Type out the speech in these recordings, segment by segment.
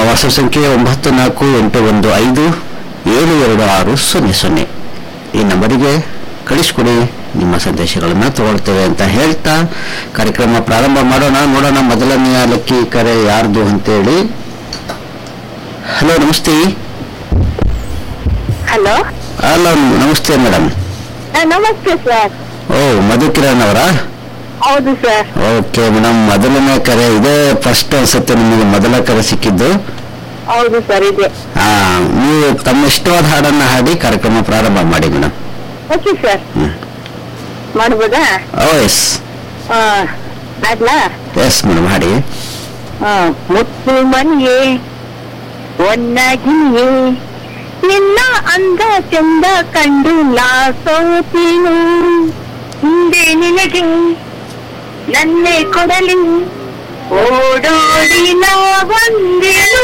WhatsApp ಸಂಖ್ಯೆ ಒಂಬತ್ತು ನಾಲ್ಕು ಎಂಟು ಒಂದು ಐದು ಏಳು ಎರಡು ಆರು ಸೊನ್ನೆ ಸೊನ್ನೆ ಈ ನಂಬರಿಗೆ ಕಳಿಸ್ಕೊಡಿ ನಿಮ್ಮ ಸಂದೇಶಗಳನ್ನು ತಗೊಳ್ತೇವೆ ಅಂತ ಹೇಳ್ತಾ ಕಾರ್ಯಕ್ರಮ ಪ್ರಾರಂಭ ಮಾಡೋಣ ನೋಡೋಣ ಮೊದಲನೆಯ ಲಕ್ಕಿ ಕರೆ ಯಾರ್ದು ಅಂತೇಳಿ ಹಲೋ ನಮಸ್ತೆ ಹಲೋ ಹಲೋ ನಮಸ್ತೆ ಮೇಡಮ್ ನಮಸ್ತೆ ಸರ್ ಓ ಮಧುಕಿರಣ್ ಅವರಾ ಹೌದು ಸರ್ ಓಕೆ ಮೇಡಮ್ ಮೊದಲನೇ ಕರೆ ಇದೇ ಫಸ್ಟ್ ಅನ್ಸುತ್ತೆ ನಿಮಗೆ ಮೊದಲ ಕರೆ ಸಿಕ್ಕಿದ್ದು ಹೌದು ಸರ್ ಇದೆ ಆ, ನೀವು ತಮ್ಮ ಇಷ್ಟವಾದ ಹಾಡನ್ನ ಹಾಡಿ ಕಾರ್ಯಕ್ರಮ ಪ್ರಾರಂಭ ಮಾಡಿ ಮೇಡಮ್ ಓಕೆ ಸರ್ ಹ್ಮ್. ಮಾಡ್ಬೋದಾ ಓ ಎಸ್ ಹಾ ಆಗ್ಲಾ ಎಸ್ ಮೇಡಮ್ ಹಾಡಿ ಹಾ ಮುತ್ತು ಮನಿಯೇ ಒನ್ನಾಗಿಯೇ ನಿನ್ನ ಅಂದ ಚಂದ ಕಂಡು ನಾ ಸೋತಿನು ಹಿಂದೆ ನಿನಗೆ ನನ್ನೇ ಕೊಡಲಿ ಓಡೋಡಿ ನಾ ಬಂದೆನು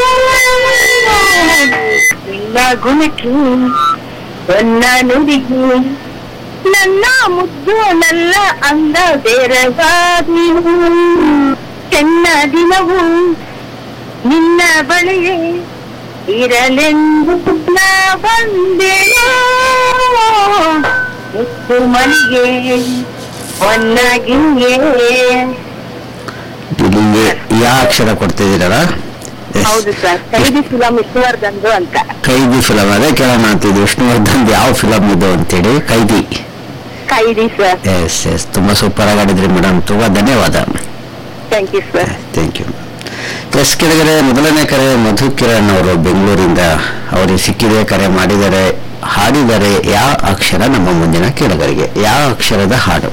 ನಿನ್ನ ಗುಣಕ್ಕೆ ಒನ್ನ ನುಡಿಗೆ ನನ್ನ ಮುದ್ದು ನನ್ನ ಅಂದ ಬೇರಗಾದಿನು ಚೆನ್ನ ದಿನವು ನಿನ್ನ ಬಳಿಯೇ ಇರಲೆಂದು ನಾ ಬಂದೆನು ಮುತ್ತು ಮನೆಗೆ ಒನ್ನಾಗಿಯೇ ಇಲ್ಲಿ ಯಾ ಅಕ್ಷರ ಕೊಡ್ತಿದ್ದೀರಲ್ಲ Yes. ಹೌದು ಸರ್ ಕೈದಿ ಫಿಲಂ ವಿಷ್ಣುವರ್ಧನ್ದು ಅಂತ ಕೈದಿ ಫಿಲಮ್ ಅದೇ ಕೇಳೋಣ ಅಂತಿದ್ದು ವಿಷ್ಣುವರ್ಧನ್ ಯಾವ ಫಿಲಮ್ ಇದು ಅಂತೇಳಿ ಕೈದಿ ಕೈದಿ ಸರ್ ಎಸ್ ಎಸ್ ತುಂಬಾ ಸೂಪರ್ ಆಗಿ ಆಡಿದ್ರಿ ಮೇಡಮ್ ತುಂಬಾ ಧನ್ಯವಾದ thank you sir thank you yes ಕೆಳಗಡೆ ಮೊದಲನೇ ಕರೆ ಮಧು ಕಿರಣ್ ಅವರು ಬೆಂಗಳೂರಿಂದ ಅವರಿಗೆ ಸಿಕ್ಕಿದೆ ಕರೆ ಮಾಡಿದರೆ ಹಾಡಿದರೆ ಯಾವ ಅಕ್ಷರ ನಮ್ಮ ಮುಂದಿನ ಕೆಳಗರಿಗೆ ಯಾವ ಅಕ್ಷರದ ಹಾಡು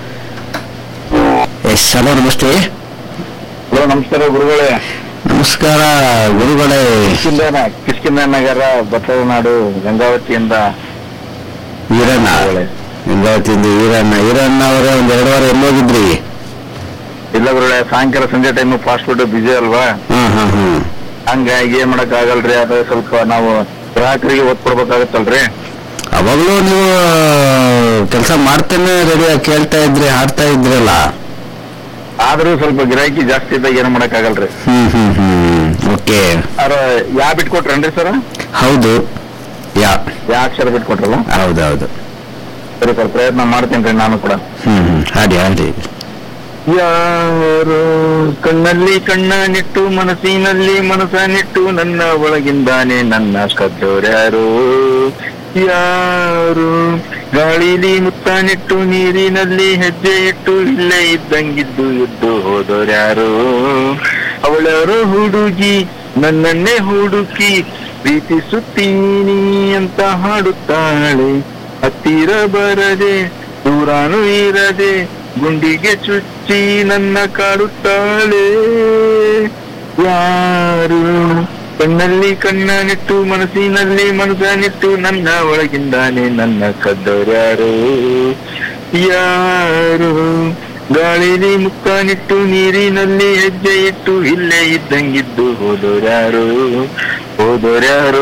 ಎಸ್ ಹಲೋ ನಮಸ್ತೆ ಹಲೋ ನಮಸ್ಕಾರ ಗುರುಗಳೇ ನಮಸ್ಕಾರ ಗುರುಗಳೇ ಕಿಷ್ಕಿಂದ ಕಿಷ್ಕಿಂದ ನಗರ ಭತ್ತದ ನಾಡು ಗಂಗಾವತಿಯಿಂದ ಈರಣ್ಣ ಗುರುಗಳೇ. ಗಂಗಾವತಿಯಿಂದ ಈರಣ್ಣ ಈರಣ್ಣ ಅವರೇ ಒಂದ್ ಎರಡು ವಾರ ಎಲ್ಲೋಗಿದ್ರಿ ಇಲ್ಲ ಗುರುಗಳೇ ಸಾಯಂಕಾಲ ಸಂಜೆ ಟೈಮ್ ಫಾಸ್ಟ್ ಫುಡ್ ಬಿಜಿ ಅಲ್ವಾ ಹ್ಮ್ ಹ್ಮ್ ಹ್ಮ್ ಹಂಗಾಗಿ ಏನ್ ಮಾಡಕ್ ಆಗಲ್ರಿ ಅದು ಸ್ವಲ್ಪ ನಾವು ಗ್ರಾಹಕರಿಗೆ ಒತ್ತು ಕೊಡ್ಬೇಕಾಗತ್ತಲ್ರಿ ಅವಾಗಲೂ ನೀವು ಕೆಲಸ ಮಾಡ್ತೇನೆ ರೆಡಿಯಾಗಿ ಕೇಳ್ತಾ ಇದ್ರಿ ಹಾಡ್ತಾ ಇದ್ರಲ್ಲ ಆದ್ರೂ ಸ್ವಲ್ಪ ಗಿರಾಕಿ ಜಾಸ್ತಿ ಇದ್ದಾಗ ಏನ್ ಮಾಡಕ್ ಆಗಲ್ರಿ ಹ್ಮ್ ಹ್ಮ್ ಹ್ಮ್ ಓಕೆ ಅವ್ರ ಯಾ ಬಿಟ್ಕೊಟ್ರೇನ್ರಿ ಸರ್ ಹೌದು ಯಾ ಯಾ ಅಕ್ಷರ ಬಿಟ್ಕೊಟ್ರಲ್ಲ ಹೌದೌದು ಸರಿ ಸರ್ ಪ್ರಯತ್ನ ಮಾಡ್ತೀನಿ ನಾನು ಕೂಡ ಹ್ಮ್ ಹ್ಮ್ ಹಾಡಿ ಹಾಡಿ ಯಾರು ಕಣ್ಣಲ್ಲಿ ಕಣ್ಣ ನಿಟ್ಟು ಮನಸ್ಸಿನಲ್ಲಿ ಮನಸ್ಸ ನಿಟ್ಟು ನನ್ನ ಒಳಗಿಂದಾನೆ ನನ್ನ ಕದ್ದೋರ್ಯಾರು ಯಾರು ಗಾಳಿಲಿ ಮುತ್ತ ನಿಟ್ಟು ನೀರಿನಲ್ಲಿ ಹೆಜ್ಜೆ ಇಟ್ಟು ಇಲ್ಲೇ ಇದ್ದಂಗಿದ್ದು ಎದ್ದು ಹೋದೋರ್ಯಾರು ಅವಳರು ಹುಡುಗಿ ನನ್ನನ್ನೇ ಹುಡುಕಿ ಪ್ರೀತಿಸುತ್ತೀನಿ ಅಂತ ಹಾಡುತ್ತಾಳೆ ಹತ್ತಿರ ಬರದೆ ದೂರಾನು ಇರದೆ ಗುಂಡಿಗೆ ಚುಚ್ಚಿ ನನ್ನ ಕಾಡುತ್ತಾಳೆ ಯಾರು ಕಣ್ಣಲ್ಲಿ ಕಣ್ಣ ನಿಟ್ಟು ಮನಸ್ಸಿನಲ್ಲಿ ಮನಸ್ಸ ನಿಟ್ಟು ನನ್ನ ಒಳಗಿಂದಾನೆ ನನ್ನ ಕದ್ದೋರ್ಯಾರು ಯಾರು ಗಾಳಿಲಿ ಮುಕ್ಕ ನಿಟ್ಟು ನೀರಿನಲ್ಲಿ ಹೆಜ್ಜೆ ಇಟ್ಟು ಇಲ್ಲೇ ಇದ್ದಂಗಿದ್ದು ಹೋದೋರ್ಯಾರು ಹೋದೋರ್ಯಾರು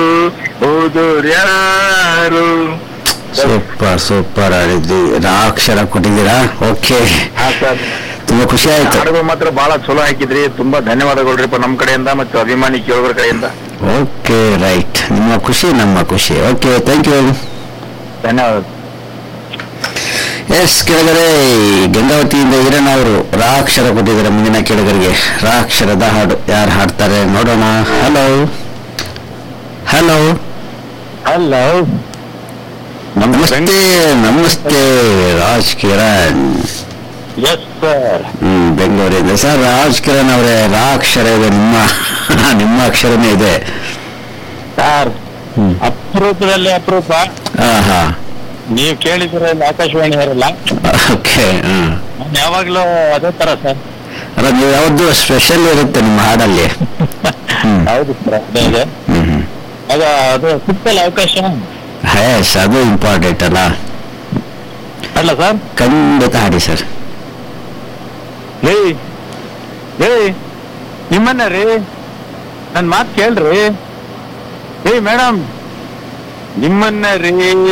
ಹೋದೋರ್ಯಾರು ಸೂಪರ್ ಸೂಪರ್ ಆಡಿದ್ರಿ ರಾ ಅಕ್ಷರ ಕೊಟ್ಟಿದ್ದೀರಾ ಓಕೆ ಹಾ ಸರ್ ತುಂಬಾ ಖುಷಿ ಆಯ್ತು ಹಾಡುಗಳು ಮಾತ್ರ ಬಹಳ ಚಲೋ ಹಾಕಿದ್ರಿ ತುಂಬಾ ಧನ್ಯವಾದಗಳ್ರಿಪ್ಪ ನಮ್ ಕಡೆಯಿಂದ ಮತ್ತು ಅಭಿಮಾನಿ ಕೇಳೋದ್ರ ಕಡೆಯಿಂದ ಓಕೆ ರೈಟ್ ನಿಮ್ಮ ಖುಷಿ ನಮ್ಮ ಖುಷಿ ಓಕೆ ಥ್ಯಾಂಕ್ ಯು ಧನ್ಯವಾದ ಎಸ್ ಕೆಳಗಡೆ ಗಂಗಾವತಿಯಿಂದ ಈರಣ್ಣ ಅವರು ರಾ ಅಕ್ಷರ ಕೊಟ್ಟಿದ್ದಾರೆ ಮುಂದಿನ ಕೆಳಗರಿಗೆ ರಾ ಅಕ್ಷರದ ಹಾಡು ಯಾರು ಹಾಡ್ತಾರೆ ನೋಡೋಣ ಹಲೋ ಹಲೋ ಹಲೋ ನಮಸ್ತೆ ನಮಸ್ತೆ Raj Kiran yes sir hmm ಬೆಂಗಳೂರಿಂದ ಸರ್ ರಾಜ್ ಕಿರಣ್ ಅವರೇ ರಾ ಅಕ್ಷರ ಇದೆ ನಿಮ್ಮ ನಿಮ್ಮ ಅಕ್ಷರನೇ ಇದೆ ಸರ್ ಹ್ಮ್ ಅಪರೂಪದಲ್ಲಿ ಅಪರೂಪ ಹಾ ಹಾ ನೀವು ಕೇಳಿದ್ರೆ ಆಕಾಶವಾಣಿ ಇರಲ್ಲ ಓಕೆ ಹ್ಮ್ ನಾನು ಯಾವಾಗ್ಲೂ ಅದೇ ತರ ಸರ್ ಅಲ್ಲ ನೀವು ಯಾವ್ದು ಸ್ಪೆಷಲ್ ಇರುತ್ತೆ ನಿಮ್ಮ ಹಾಡಲ್ಲಿ ಹ್ಮ್ ಹೌದು ಸರ್ ಅದೇ ಇದೆ ಹ್ಮ್ ಹ್ಮ್ ಅದ ಅದು ಸಿಕ್ತಲ್ಲ ಅವಕಾಶ ಹ್ಯಾಸ್ ಅದು ಇಂಪಾರ್ಟೆಂಟ್ ಅಲ್ಲ ಅಲ್ಲ ಸರ್ ಖಂಡಿತ ಹಾಡಿ ಸರ್ ರೀ ರೀ ನಿಮ್ಮನ್ನ ರೀ ನನ್ ಮಾತು ಕೇಳ್ರಿ ರೀ ಮೇಡಮ್ ನಿಮ್ಮನ್ನ ರೀ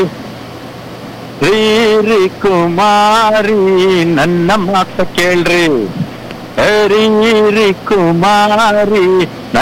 ರೀ ರೀ ಕುಮಾರಿ ನನ್ನ ಮಾತ ಕೇಳ್ರಿ ರೀ ರೀ ಕುಮಾರಿ